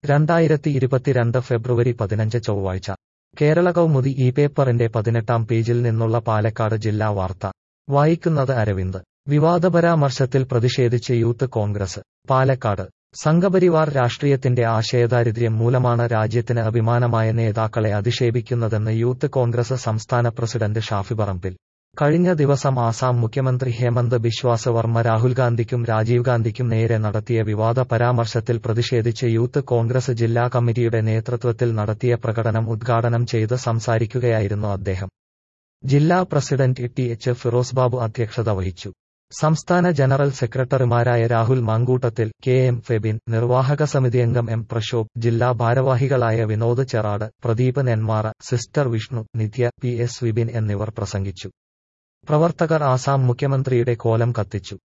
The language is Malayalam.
രണ്ടായിരത്തി ഇരുപത്തിരണ്ട് ഫെബ്രുവരി പതിനഞ്ച് ചൊവ്വാഴ്ച കേരള കൗമുദി ഈ പേപ്പറിന്റെ പതിനെട്ടാം പേജിൽ നിന്നുള്ള പാലക്കാട് ജില്ലാ വാർത്ത വായിക്കുന്നത് അരവിന്ദ് വിവാദ പരാമർശത്തിൽ പ്രതിഷേധിച്ച് യൂത്ത് കോൺഗ്രസ് പാലക്കാട് സംഘപരിവാർ രാഷ്ട്രീയത്തിന്റെ ആശയദാരിദ്ര്യം മൂലമാണ് രാജ്യത്തിന് അഭിമാനമായ നേതാക്കളെ അധിക്ഷേപിക്കുന്നതെന്ന് യൂത്ത് കോൺഗ്രസ് സംസ്ഥാന പ്രസിഡന്റ് ഷാഫി പറമ്പിൽ കഴിഞ്ഞ ദിവസം ആസാം മുഖ്യമന്ത്രി ഹേമന്ത് ബിശ്വാസ് വർമ്മ രാഹുൽ ഗാന്ധിക്കും രാജീവ് ഗാന്ധിക്കും നേരെ നടത്തിയ വിവാദ പരാമർശത്തിൽ പ്രതിഷേധിച്ച് യൂത്ത് കോൺഗ്രസ് ജില്ലാ കമ്മിറ്റിയുടെ നേതൃത്വത്തിൽ നടത്തിയ പ്രകടനം ഉദ്ഘാടനം ചെയ്ത് സംസാരിക്കുകയായിരുന്നു അദ്ദേഹം ജില്ലാ president T H Firoz Babu അധ്യക്ഷത വഹിച്ചു സംസ്ഥാന ജനറൽ സെക്രട്ടറിമാരായ രാഹുൽ മാങ്കൂട്ടത്തിൽ കെ എം ഫെബിൻ നിർവാഹക സമിതി അംഗം എം പ്രശോഭ് ജില്ലാ ഭാരവാഹികളായ Vinod Cherad Pradeep Nenmara sister Vishnu Nithya P S Vipin എന്നിവർ പ്രസംഗിച്ചു പ്രവർത്തകർ ആസാം മുഖ്യമന്ത്രിയുടെ കോലം കത്തിച്ചു